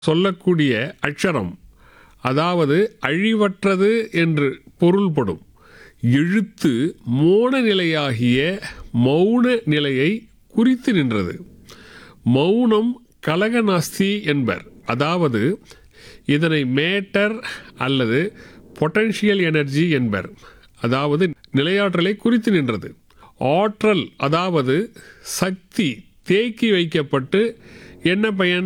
சொல்லக்கூடிய அக்ஷரம் அதாவது அழிவற்றது என்று பொருள்படும் எழுத்து மோன நிலையாகிய மௌன நிலையை குறித்து நின்றது மௌனம் கலகநாஸ்தி என்பர் அதாவது இதனை மேட்டர் அல்லது பொட்டன்ஷியல் எனர்ஜி என்பர் அதாவது நிலையாற்றலை குறித்து நின்றது ஆற்றல் அதாவது சக்தி தேக்கி வைக்கப்பட்டு என்ன பயன்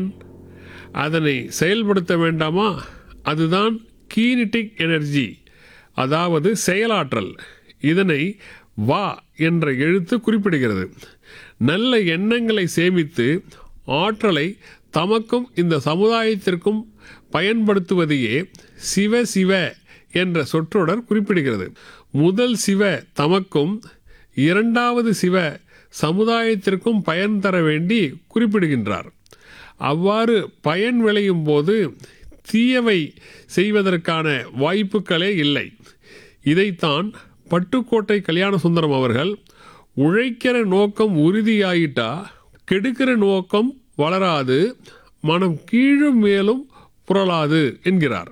அதனை செயல்படுத்த வேண்டாமா அதுதான் கீனிட்டிக் எனர்ஜி அதாவது செயலாற்றல் இதனை வா என்ற எழுத்து குறிப்பிடுகிறது நல்ல எண்ணங்களை சேமித்து ஆற்றலை தமக்கும் இந்த சமுதாயத்திற்கும் பயன்படுத்துவதையே சிவ சிவ என்ற சொற்றொடர் குறிப்பிடுகிறது முதல் சிவ தமக்கும் இரண்டாவது சிவ சமுதாயத்திற்கும் பயன் தர வேண்டி குறிப்பிடுகின்றார் அவ்வாறு பயன் விளையும் போது தீயவை செய்வதற்கான வாய்ப்புகளே இல்லை இதைத்தான் பட்டுக்கோட்டை கல்யாண சுந்தரம் அவர்கள் உழைக்கிற நோக்கம் உறுதியாயிட்டா கெடுக்கிற நோக்கம் வளராது மனம் கீழும் மேலும் புரளாது என்கிறார்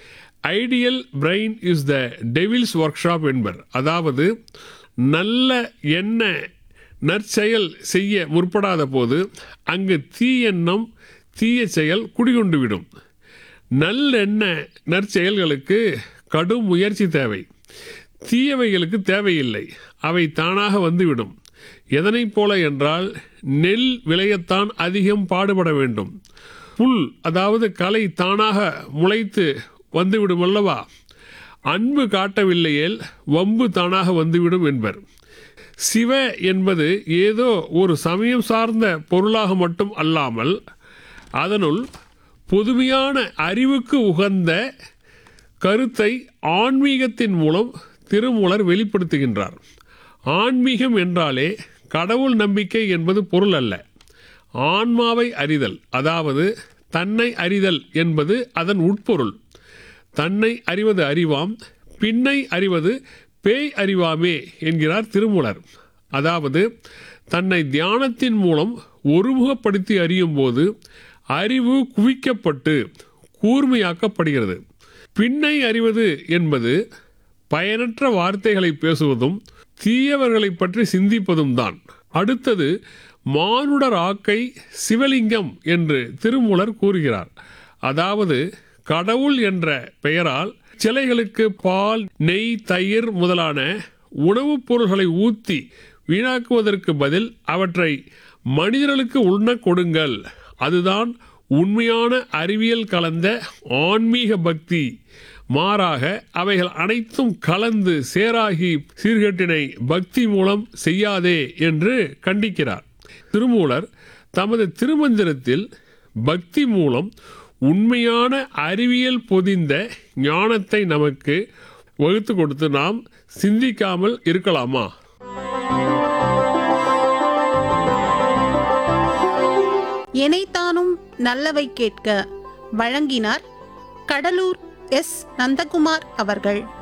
ideal brain is the devil's workshop என்பர் அதாவது நல்ல எண்ண நற்செயல் செய்ய முற்படாத போது அங்கு தீயெண்ணம் தீய செயல் குடிகொண்டுவிடும் நல்லெண்ண நற்செயல்களுக்கு கடும் முயற்சி தேவை தீயவைகளுக்கு தேவையில்லை அவை தானாக வந்துவிடும் எதனைப் போல என்றால் நெல் விளையத்தான் அதிகம் பாடுபட வேண்டும் புல் அதாவது களை தானாக முளைத்து வந்துவிடும் அல்லவா அன்பு காட்டவில்லையேல் வம்பு தானாக வந்துவிடும் என்பர் சிவ என்பது ஏதோ ஒரு சமயம் சார்ந்த பொருளாக மட்டும் அல்லாமல் அதனுள் புதுமையான அறிவுக்கு உகந்த கருத்தை ஆன்மீகத்தின் மூலம் திருமூலர் வெளிப்படுத்துகின்றார் ஆன்மீகம் என்றாலே கடவுள் நம்பிக்கை என்பது பொருள் அல்ல ஆன்மாவை அறிதல் அதாவது தன்னை அறிதல் என்பது அதன் உட்பொருள் தன்னை அறிவது அறிவாம் பின்னை அறிவது பேய் அறிவாமே என்கிறார் திருமூலர் அதாவது தன்னை தியானத்தின் மூலம் ஒருமுகப்படுத்தி அறியும் போது அறிவு குவிக்கப்பட்டு கூர்மையாக்கப்படுகிறது பின்னை அறிவது என்பது பயனற்ற வார்த்தைகளை பேசுவதும் தீயவர்களை பற்றி சிந்திப்பதும் தான் அடுத்தது மானுடர் ஆக்கை சிவலிங்கம் என்று திருமூலர் கூறுகிறார் அதாவது கடவுள் என்ற பெயரால் சிலைகளுக்கு பால் நெய் தயிர் முதலான உணவுப் பொருள்களை ஊற்றி வீணாக்குவதற்கு பதில் அவற்றை மனிதர்களுக்கு உண்ண கொடுங்கள் அதுதான் உண்மையான அறிவியல் கலந்த ஆன்மீக பக்தி மாறாக அவைகள் அனைத்தும் கலந்து சேராகி சீர்கேட்டினை பக்தி மூலம் செய்யாதே என்று கண்டிக்கிறார் திருமூலர் தமது திருமந்திரத்தில் பக்தி மூலம் உண்மையான அறிவியல் பொதிந்த ஞானத்தை நமக்கு வகுத்து கொடுத்து நாம் சிந்திக்காமல் இருக்கலாமா எனைத்தானும் நல்லவை கேட்க வழங்கினார் கடலூர் எஸ் நந்தகுமார் அவர்கள்